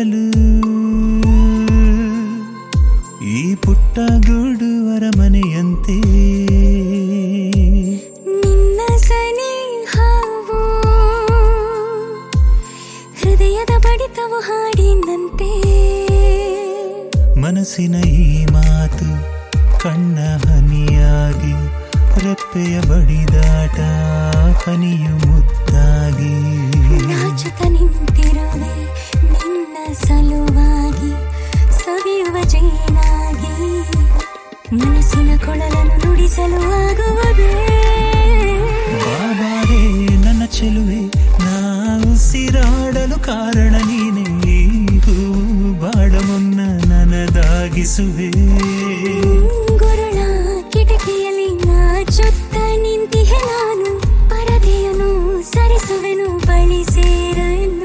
ಮುಳುಗಿರಲು ಈ ಪುಟ್ಟ ಗೂಡು ಅರಮನೆಯಂತೆ ನಿನ್ನ ಸನಿಹವು ಹೃದಯದ ಬಡಿತವು ಹಾಡಿನಂತೆ ಮನಸ್ಸಿನ ಈ ಮಾತು ಕಣ್ಣ ಹನಿಯಾಗಿ ರೆಪ್ಪೆಯ ಬಡಿದಾಟ ಹನಿಯು ಮುತ್ತಾಗಿ ನಾಚುತ್ತ ನಿಂತಿರುವೆ ನಿನ್ನ ಸಲುವಾಗಿ ಸವಿಯುವ ಜೇನಾಗಿ ಮನಸ್ಸಿನ ಕೊಳಲನ್ನು ನುಡಿಸಲು ಆಗುವುದೇ ಬಾಬಾರೇ ನನ್ನ ಚೆಲುವೆ ನಾ ಉಸಿರಾಡಲು ಕಾರಣ ನೀನೇ ಈ ಹೂವು ಬಾಡ ಮುನ್ನ ನನದಾಗಿಸುವೆ ಗುರುಳ ಕಿಟಕಿಯಲ್ಲಿ ನಾಚುತ್ತ ನಿಂತಿಹೆ ನಾನು ಪರದೆಯನ್ನು ಸರಿಸುವೆನು ಬಳಿ ಸೇರಲು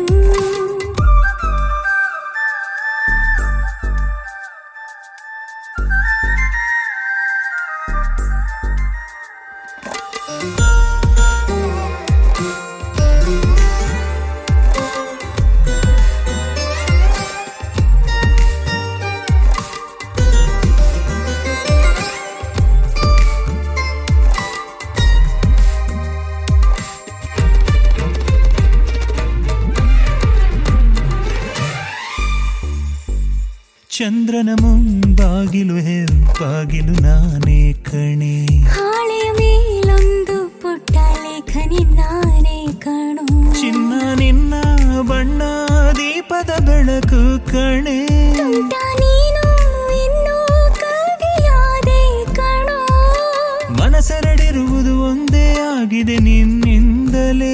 ಚಂದ್ರನ ಮುಂಬಾಗಿಲು ಹೆಬ್ಬಾಗಿಲು ನಾನೇ ಕಣೆ ಹಾಳೆಯ ಮೇಲೊಂದು ಪುಟ್ಟ ಲೇಖನಿ ನಾನೇ ಕಾಣು ಚಿನ್ನ ನಿನ್ನ ಬಣ್ಣ ದೀಪದ ಬೆಳಕು ಕಣೆ ತುಂಟ ನೀನು ಇನ್ನೂ ಕವಿಯಾದೆ ಕಣೋ ಮನಸೆರಡಿರುವುದು ಒಂದೇ ಆಗಿದೆ ನಿನ್ನಿಂದಲೇ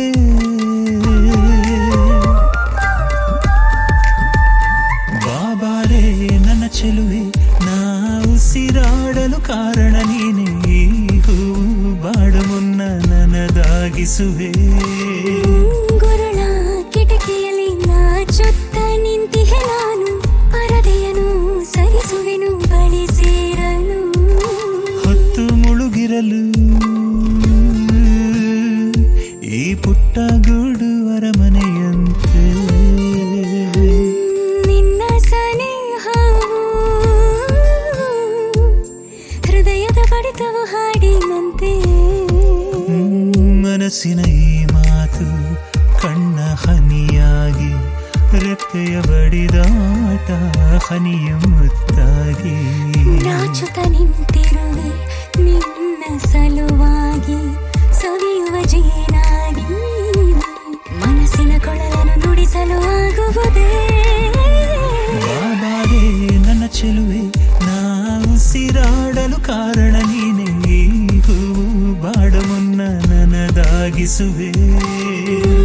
ಬಾಬಾರೇ ನನ್ನ ಚೆಲುವೆ ನಾ ಉಸಿರಾಡಲು ಕಾರಣ ನೀನೇ ಈ ಹೂವು ಬಾಡ ಮುನ್ನ ನನದಾಗಿಸುವೆ ಗುರುಳ ಕಿಟಕಿಯಲ್ಲಿ ನಾಚುತ್ತ ನಿಂತಿಹೆ ನಾನು ಪರದೆಯನ್ನು ಸರಿಸುವೆನು ಬಳಿ ಸೇರಲು ಹೊತ್ತು ಮುಳುಗಿರಲು ಈ ಪುಟ್ಟ ಗೂಡು ಅರಮನೆಯಂತೆ ನಿನ್ನ ಸನಿಹವು ಹೃದಯದ ಬಡಿತವು ಹಾಡಿನಂತೆ ಮನಸ್ಸಿನ ಈ ಮಾತು ಕಣ್ಣ ಹನಿಯಾಗಿ ರೆಪ್ಪೆಯ ಬಡಿದಾಟ ಹನಿಯ ಮುತ್ತಾಗಿ ನಾಚುತ್ತ ನಿಂತಿರುವೆ ನಿನ್ನ ಸಲುವಾಗಿ ಸವಿಯುವ ಜೇನಾಗಿ ಮನಸ್ಸಿನ ಕೊಳಲನ್ನು ನುಡಿಸಲು ಆಗುವುದೇ ಬಾಬಾರೇ ನನ್ನ ಚೆಲುವೆ ನಾ ಉಸಿರಾಡಲು ಕಾರಣ ನೀನೇ ಈ ಹೂವು ಬಾಡ ಮುನ್ನ ನನದಾಗಿಸುವೆ